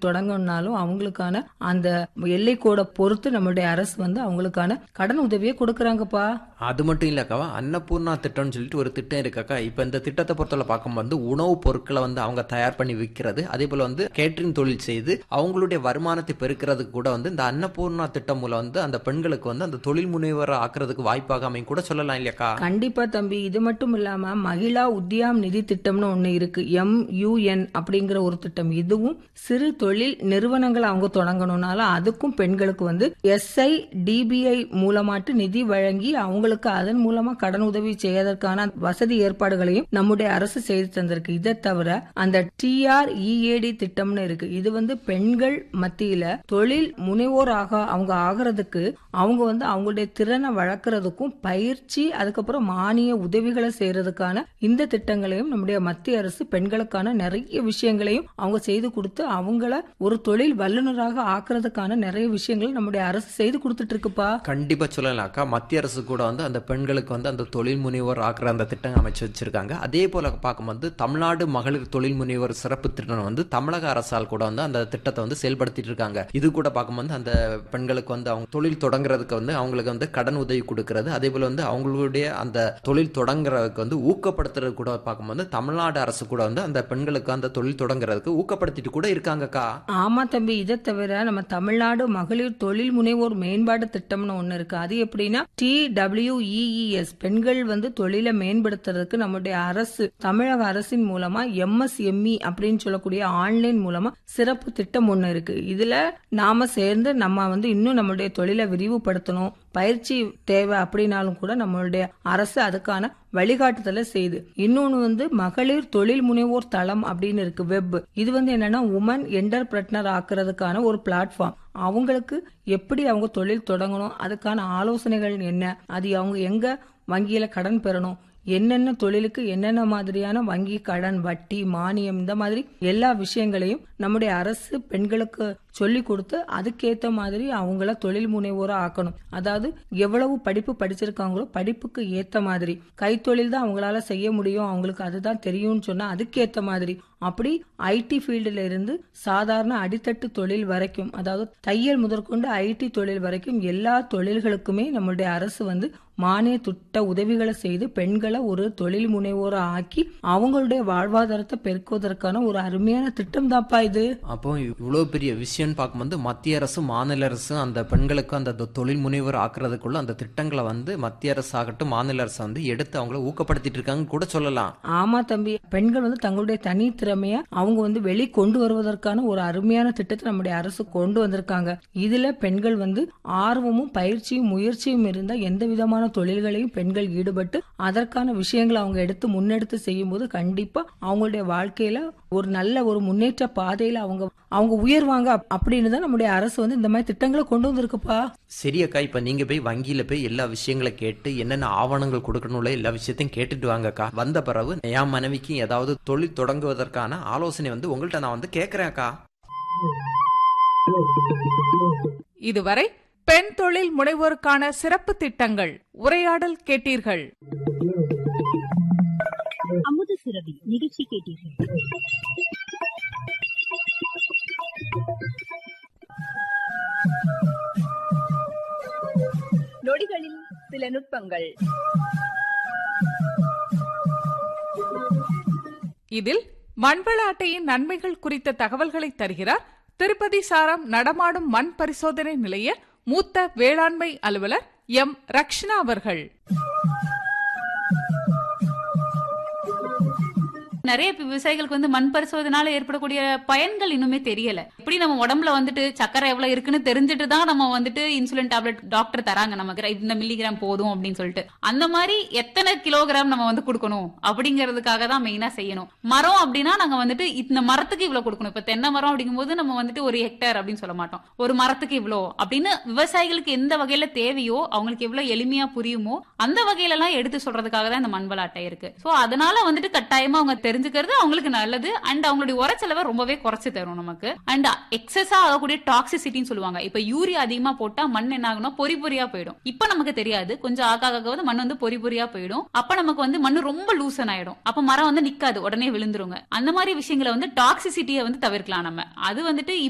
தொழில் தொடங்கணும்னாலும் அவங்களுக்கான அந்த எல்லை கோடை பொறுத்து நம்மளுடைய அரசு வந்து அவங்களுக்கான கடன் உதவியை கொடுக்கறாங்கப்பா அது மட்டும் இல்லக்கா அன்னபூர்ணா திட்டம்னு சொல்லிட்டு ஒரு திட்டம் இருக்காக்கா இப்ப இந்த திட்டத்தை பொறுத்தவரை பார்க்கும்போது வந்து உணவுப் பொருட்களை வந்து அவங்க தயார் பண்ணி விற்கிறது அதே போல வந்து கேட்டரிங் தொழில் செய்து அவங்களுடைய வருமானத்தை பெருக்கிறதுக்கு கூட வந்து இந்த அன்னபூர்ணா திட்டம் மூலம் வந்து அந்த பெண்களுக்கு வந்து அந்த தொழில் முனைவர் ஆக்குறதுக்கு வாய்ப்பாக அமையும் கூட சொல்லலாம் இல்லையாக்கா கண்டிப்பா தம்பி இது மட்டும் இல்லாம மகிழா உத்தியாம் நிதி திட்டம்னு ஒண்ணு இருக்கு எம் யூஎன் அப்படிங்கிற ஒரு திட்டம் இதுவும் சிறு தொழில் நிறுவனங்கள் அவங்க தொடங்கணும்னாலும் அதுக்கும் பெண்களுக்கு வந்து எஸ்ஐ டிபிஐ மூலமாட்டு நிதி வழங்கி அவங்களுக்கு அதன் மூலமா கடன் உதவி செய்வதற்கான வசதி ஏற்பாடுகளையும் நம்முடைய அரசு செய்து தந்திருக்கு இதை தவிர அந்த டிஆர்இஏடி திட்டம்னு இருக்கு இது வந்து பெண்கள் மத்தியில தொழில் முனைவோர் ஆக அவங்க ஆகிறதுக்கு அவங்க வந்து அவங்களுடைய திறனை வளர்க்கறதுக்கும் பயிற்சி அதுக்கப்புறம் மானிய உதவிகளை செய்யறதுக்கான இந்த திட்டங்களையும் நம்முடைய மத்திய அரசு பெண்களுக்கான நிறைய விஷயங்களையும் அவங்க செய்து கொடுத்து அவங்கள ஒரு தொழில் வல்லுநராக ஆக்குறதுக்கான நிறைய விஷயங்களை நம்முடைய அரசு செய்து கொடுத்துட்டு இருக்குப்பா கண்டிப்பா சொல்லலாம்க்கா மத்திய அரசு கூட வந்து அந்த பெண்களுக்கு வந்து அந்த தொழில் முனைவோர் ஆக்குற அந்த திட்டம் அமைச்சு வச்சிருக்காங்க அதே போல பார்க்கும்போது தமிழ்நாடு மகளிர் தொழில் முனைவோர் சிறப்பு திட்டம் வந்து தமிழக அரசால் கூட வந்து அந்த திட்டத்தை வந்து செயல்படுத்திட்டு இருக்காங்க இது கூட பார்க்கும்போது அந்த பெண்களுக்கு வந்து அவங்க தொழில் தொடங்குறதுக்கு வந்து அவங்களுக்கு வந்து கடன் உதவி கொடுக்கறது அதே போல வந்து அவங்களுடைய அந்த தொழில் தொடங்குறதுக்கு வந்து ஊக்கப்படுத்துறது கூட பார்க்கும்போது தமிழ்நாடு அரசு கூட வந்து அந்த பெண்களுக்கு அந்த தொழில் தொடங்குறதுக்கு ஊக்கப்படுத்திட்டு கூட இருக்காங்கக்கா ஆமா தம்பி இதை தவிர நம்ம தமிழ்நாடு மகளிர் தொழில் முனைவோர் மேம்பாடு திட்டம்னு ஒண்ணு இருக்கு அது எப்படின்னா டி டபிள்யூஇஎஸ் பெண்கள் வந்து தொழிலை மேம்படுத்துறதுக்கு நம்முடைய அரசு தமிழக அரசின் மூலமா எம்எஸ்எம்இ அப்படின்னு சொல்லக்கூடிய ஆன்லைன் மூலமா சிறப்பு திட்டம் ஒண்ணு இருக்கு இதுல நாம சேர்ந்து நம்ம வந்து இன்னும் நம்மளுடைய தொழிலை விரிவுபடுத்தணும் பயிற்சி தேவை அப்படின்னாலும் கூட நம்மளுடைய அரசு அதுக்கான வழிகாட்டுதலை செய்யுது இன்னொன்னு வந்து மகளிர் தொழில் முனைவோர் தளம் அப்படின்னு இருக்கு வெப் இது வந்து என்னன்னா உமன் என்டர்பிரட்னர் ஆக்குறதுக்கான ஒரு பிளாட்ஃபார்ம் அவங்களுக்கு எப்படி அவங்க தொழில் தொடங்கணும் அதுக்கான ஆலோசனைகள் என்ன அது அவங்க எங்க வங்கியில கடன் பெறணும் என்னென்ன தொழிலுக்கு என்னென்ன மாதிரியான வங்கி கடன் வட்டி மானியம் இந்த மாதிரி எல்லா விஷயங்களையும் நம்முடைய அரசு பெண்களுக்கு சொல்லி கொடுத்து அதுக்கேத்த மாதிரி அவங்கள தொழில் முனைவோரா ஆக்கணும் அதாவது எவ்வளவு படிப்பு படிச்சிருக்காங்களோ படிப்புக்கு ஏத்த மாதிரி கைத்தொழில் தான் அவங்களால செய்ய முடியும் அவங்களுக்கு அதுதான் தெரியும்னு சொன்னா அதுக்கேத்த மாதிரி அப்படி ஐடி ஃபீல்டுல இருந்து சாதாரண அடித்தட்டு தொழில் வரைக்கும் அதாவது தையல் முதற்கொண்டு ஐடி தொழில் வரைக்கும் எல்லா தொழில்களுக்குமே நம்மளுடைய அரசு வந்து மானிய திட்ட உதவிகளை செய்து பெண்களை ஒரு தொழில் முனைவோரா ஆக்கி அவங்களுடைய வாழ்வாதாரத்தை பெருக்குவதற்கான ஒரு அருமையான திட்டம் தான்ப்பா இது அப்போ இவ்வளவு பெரிய விஷயம்னு பார்க்கும்போது மத்திய அரசு மாநில அரசு அந்த பெண்களுக்கு அந்த தொ- தொழில் முனைவர் ஆக்குறதுக்குள்ள அந்த திட்டங்களை வந்து மத்திய அரசு ஆகட்டும் மாநில அரசு வந்து எடுத்து அவங்கள ஊக்கப்படுத்திட்டு இருக்காங்க கூட சொல்லலாம் ஆமா தம்பி பெண்கள் வந்து தங்களுடைய தனி திறமைய அவங்க வந்து வெளி கொண்டு வருவதற்கான ஒரு அருமையான திட்டத்தை நம்முடைய அரசு கொண்டு வந்திருக்காங்க இதுல பெண்கள் வந்து ஆர்வமும் பயிற்சியும் முயற்சியும் இருந்தா எந்த விதமான தொழில்களையும் பெண்கள் ஈடுபட்டு அதற்கான விஷயங்களை அவங்க எடுத்து முன்னெடுத்து செய்யும் போது கண்டிப்பா அவங்களுடைய வாழ்க்கையில ஒரு நல்ல ஒரு முன்னேற்ற பாதையில அவங்க அவங்க உயர்வாங்க அப்- அப்படின்னு தான் நம்முடைய அரசு வந்து இந்த மாதிரி திட்டங்களை கொண்டு வந்திருக்குப்பா சரி அக்கா இப்ப நீங்க போய் வங்கியில போய் எல்லா விஷயங்களை கேட்டு என்னென்ன ஆவணங்கள் கொடுக்கணும்ல எல்லா விஷயத்தையும் கேட்டுட்டு வாங்கக்கா வந்த பிறகு என் மனைவிக்கு ஏதாவது தொழில் தொடங்குவதற்கான ஆலோசனை வந்து உங்கள்ட்ட நான் வந்து கேட்கறேன் அக்கா இதுவரை பெண் தொழில் முனைவோருக்கான சிறப்பு திட்டங்கள் உரையாடல் கேட்டீர்கள் அமுத சுரபி நிகழ்ச்சி கேட்டீர்கள் நொடிகளில் சில நுட்பங்கள் இதில் மண்வள அட்டையின் நன்மைகள் குறித்த தகவல்களை தருகிறார் திருப்பதி சாரம் நடமாடும் மண் பரிசோதனை நிலைய மூத்த வேளாண்மை அலுவலர் எம் ரக்ஷனா அவர்கள் நிறைய இப்ப விவசாயிகளுக்கு வந்து மண் பரிசோதனால ஏற்படக்கூடிய பயன்கள் இன்னுமே தெரியல எப்படி நம்ம உடம்புல வந்துட்டு சக்கரை எவ்வளவு இருக்குன்னு தெரிஞ்சுட்டு தான் நம்ம வந்துட்டு இன்சுலின் டேப்லெட் டாக்டர் தராங்க நமக்கு இந்த மில்லிகிராம் போதும் அப்படின்னு சொல்லிட்டு அந்த மாதிரி எத்தனை கிலோகிராம் நம்ம வந்து கொடுக்கணும் அப்படிங்கிறதுக்காக தான் மெயினா செய்யணும் மரம் அப்படின்னா நாங்க வந்துட்டு இந்த மரத்துக்கு இவ்வளவு கொடுக்கணும் இப்ப தென்னை மரம் அப்படிங்கும்போது நம்ம வந்துட்டு ஒரு ஹெக்டேர் அப்படின்னு சொல்ல மாட்டோம் ஒரு மரத்துக்கு இவ்வளோ அப்படின்னு விவசாயிகளுக்கு எந்த வகையில தேவையோ அவங்களுக்கு எவ்வளவு எளிமையா புரியுமோ அந்த வகையில எல்லாம் எடுத்து சொல்றதுக்காக தான் இந்த மண்வள அட்டை இருக்கு சோ அதனால வந்துட்டு கட்டாயமா அவங்க தெரிஞ்சுக்கிறது அவங்களுக்கு நல்லது அண்ட் அவங்களுடைய உர செலவை ரொம்பவே குறைச்சு தரும் நமக்கு அண்ட் எக்ஸஸா ஆகக்கூடிய டாக்ஸிசிட்டின்னு சொல்லுவாங்க இப்ப யூரியா அதிகமா போட்டா மண் என்ன ஆகும்னா பொறி பொறியா போயிடும் இப்ப நமக்கு தெரியாது கொஞ்சம் ஆக ஆக வந்து மண் வந்து பொறி பொறியா போயிடும் அப்ப நமக்கு வந்து மண் ரொம்ப லூசன் ஆயிடும் அப்ப மரம் வந்து நிக்காது உடனே விழுந்துருங்க அந்த மாதிரி விஷயங்களை வந்து டாக்ஸிசிட்டியை வந்து தவிர்க்கலாம் நம்ம அது வந்துட்டு